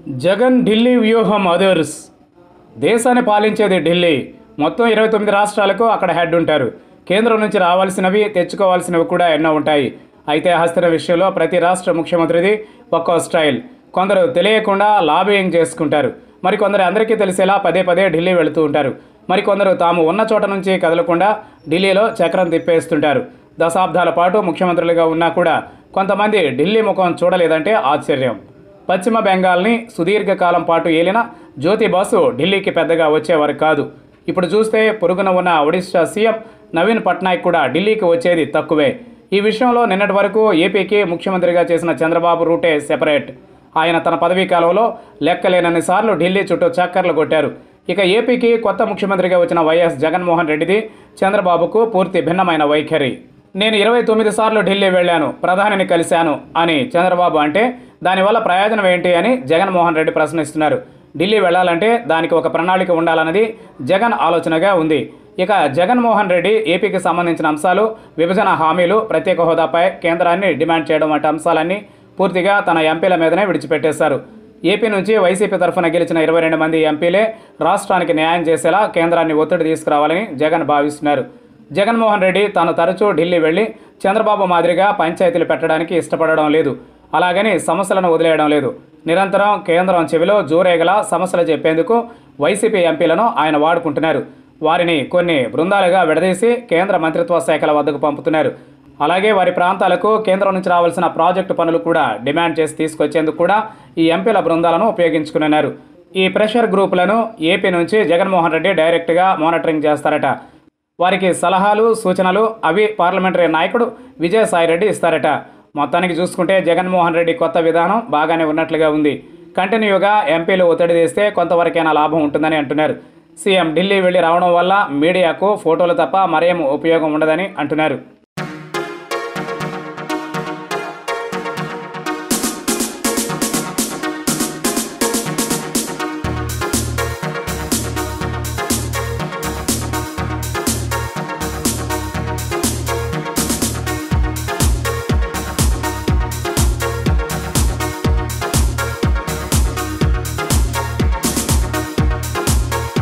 జగన్ ఢిల్లీ వ్యూహం అదర్స్ దేశాన్ని పాలించేది ఢిల్లీ మొత్తం ఇరవై తొమ్మిది రాష్ట్రాలకు అక్కడ హెడ్ ఉంటారు కేంద్రం నుంచి రావాల్సినవి తెచ్చుకోవాల్సినవి కూడా ఎన్నో ఉంటాయి అయితే హస్తిన విషయంలో ప్రతి రాష్ట్ర ముఖ్యమంత్రిది ఒక్కో స్టైల్ కొందరు తెలియకుండా లాబియింగ్ చేసుకుంటారు మరికొందరు అందరికీ తెలిసేలా పదే పదే ఢిల్లీ వెళుతూ ఉంటారు మరికొందరు తాము ఉన్న చోట నుంచి కదలకుండా ఢిల్లీలో చక్రం తిప్పేస్తుంటారు దశాబ్దాల పాటు ముఖ్యమంత్రులుగా ఉన్నా కూడా కొంతమంది ఢిల్లీ ముఖం చూడలేదంటే ఆశ్చర్యం పశ్చిమ బెంగాల్ని సుదీర్ఘకాలం పాటు ఏలిన జ్యోతి బాసు ఢిల్లీకి పెద్దగా వచ్చేవారు కాదు ఇప్పుడు చూస్తే పొరుగున ఉన్న ఒడిశా సీఎం నవీన్ పట్నాయక్ కూడా ఢిల్లీకి వచ్చేది తక్కువే ఈ విషయంలో నిన్నటి వరకు ఏపీకి ముఖ్యమంత్రిగా చేసిన చంద్రబాబు రూటే సెపరేట్ ఆయన తన పదవీ కాలంలో లెక్కలేనన్ని సార్లు ఢిల్లీ చుట్టూ చక్కర్లు కొట్టారు ఇక ఏపీకి కొత్త ముఖ్యమంత్రిగా వచ్చిన వైఎస్ జగన్మోహన్ రెడ్డిది చంద్రబాబుకు పూర్తి భిన్నమైన వైఖరి నేను ఇరవై తొమ్మిది సార్లు ఢిల్లీ వెళ్ళాను ప్రధానిని కలిశాను అని చంద్రబాబు అంటే దానివల్ల ప్రయోజనం ఏంటి అని జగన్మోహన్ రెడ్డి ప్రశ్నిస్తున్నారు ఢిల్లీ వెళ్ళాలంటే దానికి ఒక ప్రణాళిక ఉండాలన్నది జగన్ ఆలోచనగా ఉంది ఇక జగన్మోహన్ రెడ్డి ఏపీకి సంబంధించిన అంశాలు విభజన హామీలు ప్రత్యేక హోదాపై కేంద్రాన్ని డిమాండ్ చేయడం వంటి అంశాలన్నీ పూర్తిగా తన ఎంపీల మీదనే విడిచిపెట్టేశారు ఏపీ నుంచి వైసీపీ తరఫున గెలిచిన ఇరవై రెండు మంది ఎంపీలే రాష్ట్రానికి న్యాయం చేసేలా కేంద్రాన్ని ఒత్తిడి తీసుకురావాలని జగన్ భావిస్తున్నారు జగన్మోహన్ రెడ్డి తాను తరచూ ఢిల్లీ వెళ్లి చంద్రబాబు మాదిరిగా పంచాయతీలు పెట్టడానికి ఇష్టపడడం లేదు అలాగని సమస్యలను వదిలేయడం లేదు నిరంతరం కేంద్రం చెవిలో జోరేగలా సమస్యలు చెప్పేందుకు వైసీపీ ఎంపీలను ఆయన వాడుకుంటున్నారు వారిని కొన్ని బృందాలుగా విడదీసి కేంద్ర మంత్రిత్వ శాఖల వద్దకు పంపుతున్నారు అలాగే వారి ప్రాంతాలకు కేంద్రం నుంచి రావాల్సిన ప్రాజెక్టు పనులు కూడా డిమాండ్ చేసి తీసుకొచ్చేందుకు కూడా ఈ ఎంపీల బృందాలను ఉపయోగించుకున్నారు ఈ ప్రెషర్ గ్రూపులను ఏపీ నుంచి జగన్మోహన్ రెడ్డి డైరెక్ట్గా మానిటరింగ్ చేస్తారట వారికి సలహాలు సూచనలు అవి పార్లమెంటరీ నాయకుడు విజయసాయిరెడ్డి ఇస్తారట మొత్తానికి చూసుకుంటే జగన్మోహన్ రెడ్డి కొత్త విధానం బాగానే ఉన్నట్లుగా ఉంది కంటిన్యూగా ఎంపీలు ఒత్తిడి తెస్తే కొంతవరకైనా లాభం ఉంటుందని అంటున్నారు సీఎం ఢిల్లీ వెళ్ళి రావడం వల్ల మీడియాకు ఫోటోలు తప్ప మరేం ఉపయోగం ఉండదని అంటున్నారు